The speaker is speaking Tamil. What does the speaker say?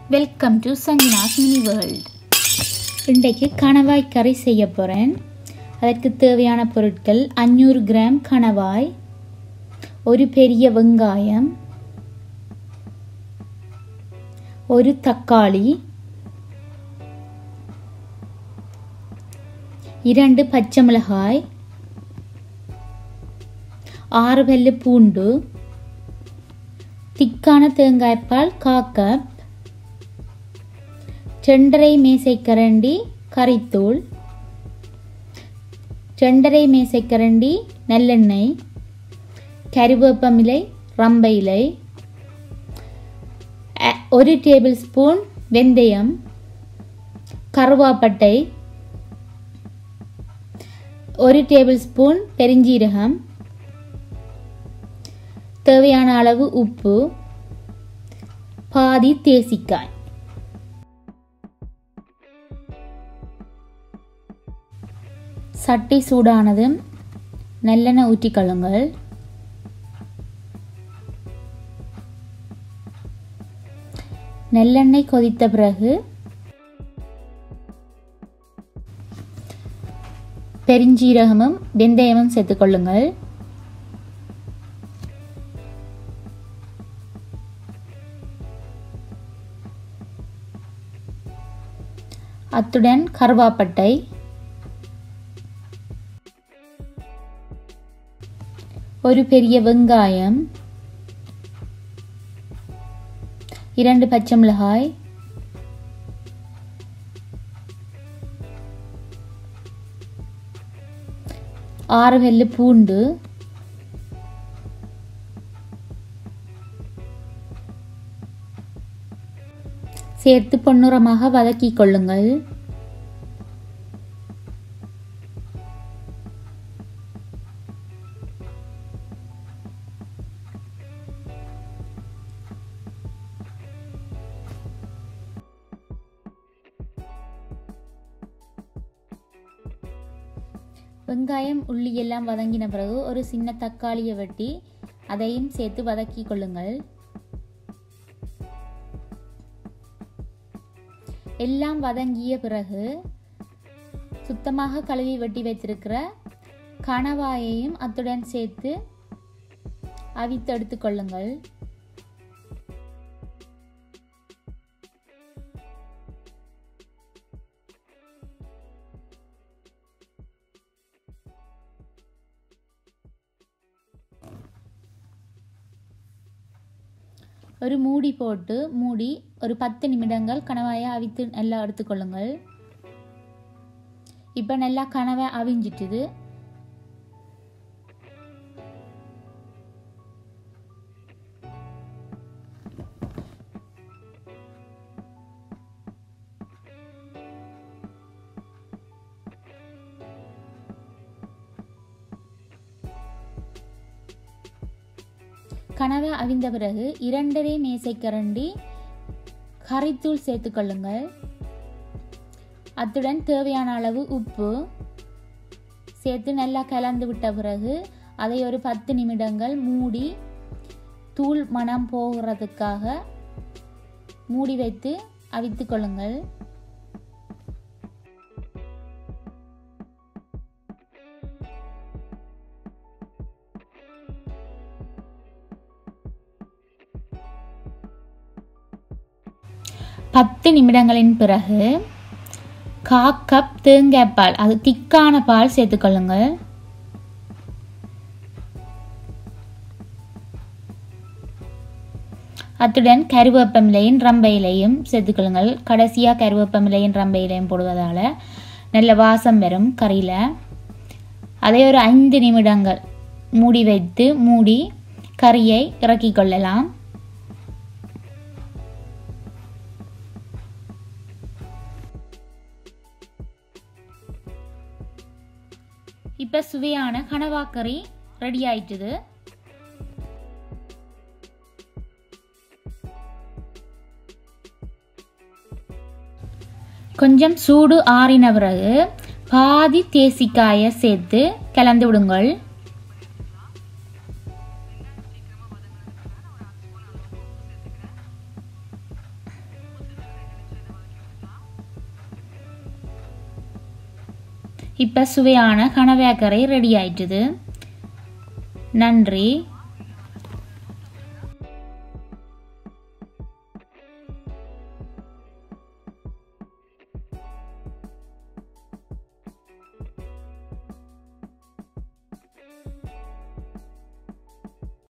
வெல்கம் டு சங்கினாஸ் மினி வேர்ல்ட் இன்றைக்கு கணவாய் கறி செய்ய போகிறேன் அதற்கு தேவையான பொருட்கள் அஞ்சூறு கிராம் கணவாய் ஒரு பெரிய வெங்காயம் ஒரு தக்காளி இரண்டு பச்சை மிளகாய் ஆறு வெள்ளை பூண்டு திக்கான தேங்காய்ப்பால் கா கப் செண்டரை மேசைக்கரண்டி கறித்தூள் செண்டரை மேசைக்கரண்டி நல்லெண்ணெய் கருவேப்பமிலை ரம்ப இலை அ- ஒரு டேபிள் ஸ்பூன் வெந்தயம் கருவாப்பட்டை ஒரு டேபிள் ஸ்பூன் பெருஞ்சீரகம் தேவையான அளவு உப்பு பாதி தேசிக்காய் சட்டி சூடானதும் நல்லெண்ணெய் ஊற்றிக்கொள்ளுங்கள் நல்லெண்ணெய் கொதித்த பிறகு பெருஞ்சீரகமும் வெந்தயமும் சேர்த்துக்கொள்ளுங்கள் அத்துடன் கருவாப்பட்டை ஒரு பெரிய வெங்காயம் இரண்டு பச்சை மிளகாய் ஆறு வெள்ளை பூண்டு சேர்த்து பொன்னுரமாக வதக்கிக் கொள்ளுங்கள் வெங்காயம் உள்ளி எல்லாம் வதங்கின பிறகு ஒரு சின்ன தக்காளியை வெட்டி அதையும் சேர்த்து வதக்கிக் கொள்ளுங்கள் எல்லாம் வதங்கிய பிறகு சுத்தமாக கழுவி வெட்டி வைத்திருக்கிற கணவாயையும் அத்துடன் சேர்த்து அவித்து எடுத்துக் கொள்ளுங்கள் ஒரு மூடி போட்டு மூடி ஒரு பத்து நிமிடங்கள் கணவாயை அவித்து நல்லா எடுத்துக்கொள்ளுங்கள் இப்போ நல்லா கனவை அவிஞ்சிட்டுது கனவை அவிந்த பிறகு இரண்டரை மேசைக்கரண்டி கறித்தூள் சேர்த்துக்கொள்ளுங்கள் அத்துடன் தேவையான அளவு உப்பு சேர்த்து நல்லா கலந்து விட்ட பிறகு அதை ஒரு பத்து நிமிடங்கள் மூடி தூள் மணம் போகிறதுக்காக மூடி வைத்து அவித்து கொள்ளுங்கள் பத்து நிமிடங்களின் பிறகு கா கப் தேங்காய் பால் அது திக்கான பால் சேர்த்துக்கொள்ளுங்கள் அத்துடன் கருவேப்பமிலையும் ரம்ப இலையும் சேர்த்துக்கொள்ளுங்கள் கடைசியாக கருவேப்பமிலையும் ரம்ப இலையும் போடுவதால் நல்ல வாசம் வரும் கறியில் அதை ஒரு ஐந்து நிமிடங்கள் மூடி வைத்து மூடி கறியை இறக்கிக் கொள்ளலாம் இப்போ சுவையான கனவாக்கறி ரெடி ஆயிட்டுது கொஞ்சம் சூடு ஆறின பிறகு பாதி தேசிக்காயை சேர்த்து கலந்து விடுங்கள் இப்போ சுவையான கனவேக்கரை ரெடி ஆயிட்டுது நன்றி